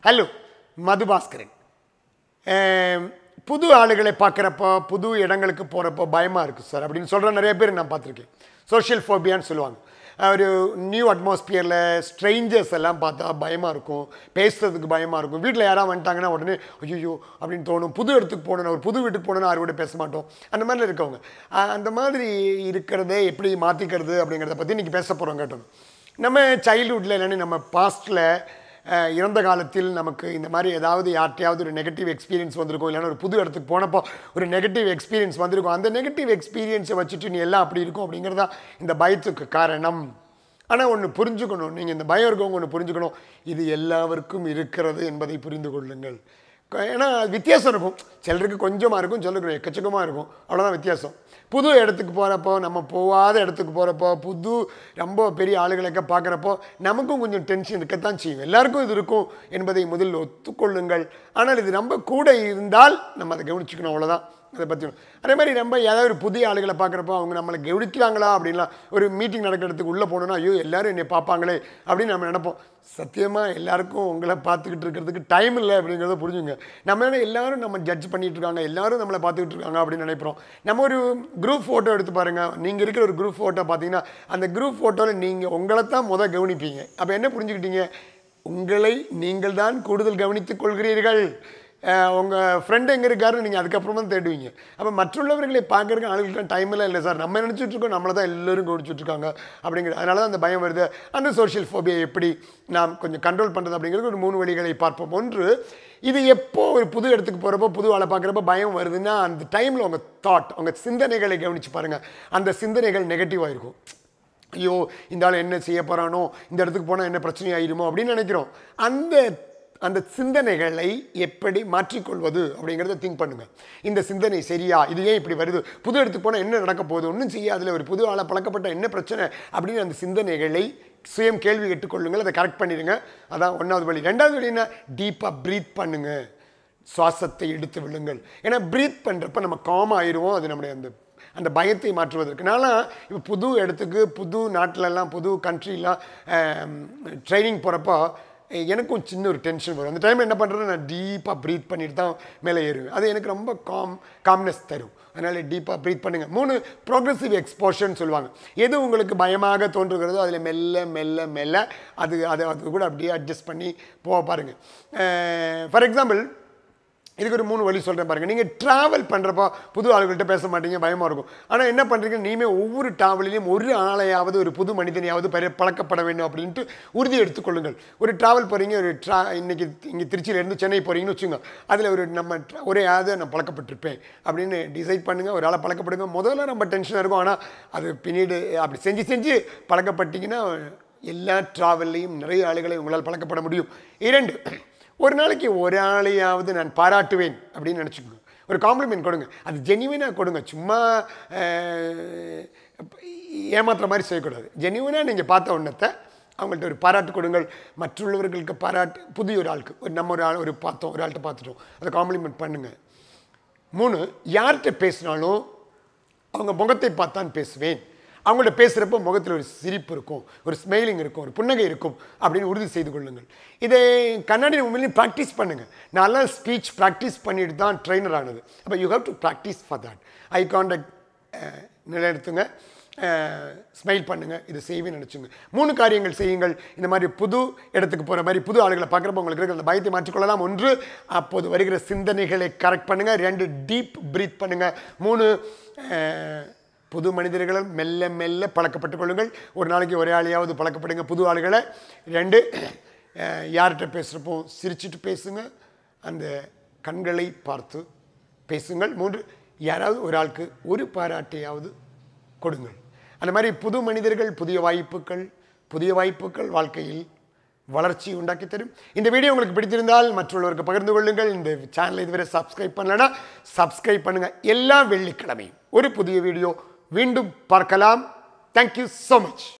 hello மதுபாஸ்கரன் அஹ், புது ஆளுகளை பார்க்குறப்போ புது இடங்களுக்கு போகிறப்போ பயமாக இருக்குது சார் அப்படின்னு சொல்கிற நிறைய பேர் நான் பார்த்துருக்கேன் சோஷியல் ஃபோபியான்னு சொல்லுவாங்க அஹ், ஒரு நியூ அட்மாஸ்பியரில் ஸ்ட்ரேஞ்சர்ஸ் எல்லாம் பார்த்தா பயமாக இருக்கும் பேசுறதுக்கு பயமாக இருக்கும் வீட்டில் யாராவது வந்துட்டாங்கன்னா உடனே ஐயோ அப்படின்னு தோணும் புது இடத்துக்கு போகணும் ஒரு புது வீட்டுக்கு போகணும்னு யாரும் கூட பேச மாட்டோம் அந்த மாதிரி இருக்கவங்க அஹ், அந்த மாதிரி இருக்கிறதே எப்படி மாற்றிக்கிறது அப்படிங்கிறத பற்றி இன்றைக்கி பேச போகிறோம் கேட்டோம் நம்ம சைல்ட்ஹுட்டில் இல்லைன்னு நம்ம பாஸ்ட்டில் இறந்த காலத்தில் நமக்கு இந்த மாதிரி ஏதாவது யார்ட்டையாவது ஒரு நெகட்டிவ் எக்ஸ்பீரியன்ஸ் வந்திருக்கும் இல்லைன்னா ஒரு புது இடத்துக்கு போனப்போ ஒரு நெகட்டிவ் எக்ஸ்பீரியன்ஸ் வந்திருக்கும் அந்த நெகட்டிவ் எக்ஸ்பீரியன்ஸை வச்சுட்டு நீ எல்லாம் அப்படி இருக்கும் அப்படிங்கிறதா இந்த பயத்துக்கு காரணம் ஆனால் ஒன்று புரிஞ்சுக்கணும் நீங்கள் இந்த பயம் இருக்கவங்க ஒன்று புரிஞ்சுக்கணும் இது எல்லாருக்கும் இருக்கிறது என்பதை புரிந்து கொள்ளுங்கள் க- ஏன்னா வித்தியாசம் இருக்கும் சிலருக்கு கொஞ்சமாக இருக்கும் சிலருக்கு எக்கச்சக்கமாக இருக்கும் அவ்வளோதான் வித்தியாசம் புது இடத்துக்கு போகிறப்போ நம்ம போகாத இடத்துக்கு போகிறப்போ புது ரொம்ப பெரிய ஆளுகளுக்க பார்க்குறப்போ நமக்கும் கொஞ்சம் டென்ஷன் இருக்கத்தான் செய்யும் எல்லாருக்கும் இது இருக்கும் என்பதை முதலில் ஒத்துக்கொள்ளுங்கள் ஆனால் இது நம்ம கூட இருந்தால் நம்ம அதை கவனிச்சுக்கணும் அவ்வளோதான் அதை பற்றி அதே மாதிரி நம்ம ஏதாவது ஒரு புதிய ஆளுகளை பார்க்குறப்போ அவங்க நம்மளை கவனிக்கிறாங்களா அப்படின்லாம் ஒரு மீட்டிங் நடக்கிறதுக்கு உள்ளே போனோன்னா ஐயோ எல்லாரும் என்னை பார்ப்பாங்களே அப்படின்னு நம்ம நினைப்போம் சத்தியமாக எல்லாருக்கும் உங்களை பார்த்துக்கிட்டு இருக்கிறதுக்கு டைம் இல்லை அப்படிங்கிறத புரிஞ்சுங்க நம்ம என்ன எல்லாரும் நம்ம ஜட்ஜ் பண்ணிட்டு இருக்காங்க எல்லாரும் நம்மளை பார்த்துக்கிட்டு இருக்காங்க அப்படின்னு நினைக்கிறோம் நம்ம ஒரு குரூப் ஃபோட்டோ எடுத்து பாருங்கள் நீங்கள் இருக்கிற ஒரு குரூப் ஃபோட்டோ பார்த்தீங்கன்னா அந்த குரூப் ஃபோட்டோவில் நீங்கள் உங்களை தான் முத கவனிப்பீங்க அப்போ என்ன புரிஞ்சுக்கிட்டீங்க உங்களை நீங்கள் தான் கூடுதல் கவனித்துக் கொள்கிறீர்கள் உங்கள் ஃப்ரெண்டு எங்கே இருக்காருன்னு நீங்கள் அதுக்கப்புறமா தான் தேடுவீங்க அப்போ மற்றுள்ளவர்களை பார்க்கறதுக்கு ஆளுகளுக்கு டைம் எல்லாம் இல்லை சார் நம்ம நினச்சிட்டு இருக்கோம் நம்மளை தான் எல்லோரும் கவனிச்சுட்டு இருக்காங்க அப்படிங்கிற அதனால தான் அந்த பயம் வருது அந்த சோஷியல் ஃபோபியா எப்படி நாம் கொஞ்சம் கண்ட்ரோல் பண்ணுறது அப்படிங்கிறது ஒரு மூணு வழிகளை பார்ப்போம் ஒன்று இது எப்போ ஒரு புது இடத்துக்கு போகிறப்போ புது ஆளை பார்க்குறப்ப பயம் வருதுன்னா அந்த டைமில் உங்கள் தாட் உங்கள் சிந்தனைகளை கவனித்து பாருங்கள் அந்த சிந்தனைகள் நெகட்டிவாக இருக்கும் ஐயோ இந்த ஆள் என்ன செய்ய போகிறானோ இந்த இடத்துக்கு போனால் என்ன பிரச்சனை ஆயிருமோ அப்படின்னு நினைக்கிறோம் அந்த அந்த சிந்தனைகளை எப்படி மாற்றிக்கொள்வது அப்படிங்கிறத திங்க் பண்ணுங்க இந்த சிந்தனை சரியா இது ஏன் இப்படி வருது புது இடத்துக்கு போனால் என்ன நடக்க போகுது ஒன்றும் செய்யாதுல ஒரு புது ஆளை பழக்கப்பட்ட என்ன பிரச்சனை அப்படின்னு அந்த சிந்தனைகளை சுயம் கேள்வி கேட்டுக்கொள்ளுங்கள் அதை கரெக்ட் பண்ணிடுங்க அதான் ஒன்றாவது வழி ரெண்டாவது வழி என்ன டீப்பாக ப்ரீத் பண்ணுங்க சுவாசத்தை எடுத்து விழுங்கள் ஏன்னா ப்ரீத் பண்ணுறப்ப நம்ம காம் ஆயிடுவோம் அது நம்முடைய அந்த அந்த பயத்தை மாற்றுவதற்கு நான்லாம் இப்போ புது இடத்துக்கு புது நாட்டிலலாம் புது கண்ட்ரிலாம் ட்ரைனிங் போகிறப்போ எனக்கும் சின்ன ஒரு டென்ஷன் வரும் அந்த டைமில் என்ன பண்ணுறேன் நான் டீப்பாக ப்ரீத் பண்ணிட்டு தான் மேலே ஏறுவேன் அது எனக்கு ரொம்ப காம் காம்னஸ் தரும் அதனால் டீப்பாக ப்ரீத் பண்ணுங்கள் மூணு ப்ரோக்ரஸிவ் எக்ஸ்போஷர்னு சொல்லுவாங்க எது உங்களுக்கு பயமாக தோன்றுகிறதோ அதில் மெல்ல மெல்ல மெல்ல அது அதை அது கூட அப்படியே அட்ஜஸ்ட் பண்ணி போக பாருங்கள் ஃபார் எக்ஸாம்பிள் இதுக்கு ஒரு மூணு வழி சொல்கிறேன் பாருங்கள் நீங்கள் ட்ராவல் பண்ணுறப்போ புது ஆளுகள்கிட்ட பேச மாட்டீங்க பயமாக இருக்கும் ஆனால் என்ன பண்ணுறீங்க நீமே ஒவ்வொரு ட்ராவலிலையும் ஒரு ஆளையாவது ஒரு புது மனிதனையாவது பெரிய பழக்கப்பட வேண்டும் அப்படின்ட்டு உறுதி எடுத்துக்கொள்ளுங்கள் ஒரு ட்ராவல் போகிறீங்க ஒரு ட்ரா இன்னைக்கு இங்கே திருச்சியிலேருந்து சென்னை போகிறீங்கன்னு வச்சுங்க அதில் ஒரு நம்ம tra- ஒரே ஆவது நான் பழக்கப்பட்டிருப்பேன் அப்படின்னு டிசைட் பண்ணுங்கள் ஒரு ஆளை பழக்கப்படுங்க முதல்ல நம்ம டென்ஷனாக இருக்கும் ஆனால் அது பின்னாடி அப்படி செஞ்சு செஞ்சு பழக்கப்பட்டீங்கன்னா எல்லா ட்ராவல்லையும் நிறைய ஆளுகளை உங்களால் பழக்கப்பட முடியும் இரண்டு ஒரு நாளைக்கு ஒரு ஆளையாவது நான் பாராட்டுவேன் அப்படின்னு நினச்சிக்கோங்க ஒரு காம்ப்ளிமெண்ட் கொடுங்க அது ஜென்யூனாக கொடுங்க சும்மா அஹ், ஏமாத்துற மாதிரி செய்யக்கூடாது ஜென்யூனாக நீங்கள் பார்த்த ஒன்றத்தை அவங்கள்ட்ட ஒரு பாராட்டு கொடுங்கள் மற்றுள்ளவர்களுக்கு பாராட்டு புதிய ஒரு ஆளுக்கு ஒரு நம்ம ஒரு ஆள் ஒரு பார்த்தோம் ஒரு ஆள்கிட்ட பார்த்துட்டோம் அதை காம்ப்ளிமெண்ட் பண்ணுங்கள் மூணு யார்கிட்ட பேசினாலும் அவங்க முகத்தை பார்த்தான் பேசுவேன் அவங்கள்ட்ட பேசுகிறப்போ முகத்தில் ஒரு சிரிப்பு இருக்கும் ஒரு ஸ்மைலிங் இருக்கும் ஒரு புன்னகை இருக்கும் அப்படின்னு உறுதி செய்து கொள்ளுங்கள் இதை கண்ணாடி உண்மையிலேயும் ப்ராக்டிஸ் பண்ணுங்கள் நான்லாம் ஸ்பீச் ப்ராக்டிஸ் பண்ணிட்டு தான் ட்ரெயினர் ஆனது அப்போ you have to practice for that eye contact நிலைநிறுத்துங்க ஸ்மைல் பண்ணுங்கள் இது செய்வேன்னு நினச்சுங்க மூணு காரியங்கள் செய்யுங்கள் இந்த மாதிரி புது இடத்துக்கு போகிற மாதிரி புது ஆளுகளை பார்க்குறப்ப உங்களுக்கு இருக்கிற அந்த பயத்தை மாற்றிக்கொள்ளலாம் ஒன்று அப்போது வருகிற சிந்தனைகளை கரெக்ட் பண்ணுங்கள் ரெண்டு டீப் ப்ரீத் பண்ணுங்கள் மூணு அஹ், புது மனிதர்களை மெல்ல மெல்ல பழக்கப்பட்டுக் கொள்ளுங்கள் ஒரு நாளைக்கு ஒரே ஆளையாவது பழக்கப்படுங்க புது ஆளுகளை ரெண்டு அஹ், யார்கிட்ட பேசுகிறப்போ சிரிச்சிட்டு பேசுங்க அந்த கண்களை பார்த்து பேசுங்கள் மூன்று யாராவது ஒரு ஆளுக்கு ஒரு பாராட்டையாவது கொடுங்கள் அந்த மாதிரி புது மனிதர்கள் புதிய வாய்ப்புகள் புதிய வாய்ப்புகள் வாழ்க்கையில் வளர்ச்சி உண்டாக்கி தரும் இந்த வீடியோ உங்களுக்கு பிடித்திருந்தால் மற்றவர்களுக்கு பகிர்ந்து கொள்ளுங்கள் இந்த சேனலை இதுவரை சப்ஸ்கிரைப் பண்ணலன்னா சப்ஸ்கிரைப் பண்ணுங்க எல்லா வெள்ளிக்கிழமையும் ஒரு புதிய வீடியோ மீண்டும் பார்க்கலாம் தேங்க்யூ ஸோ மச்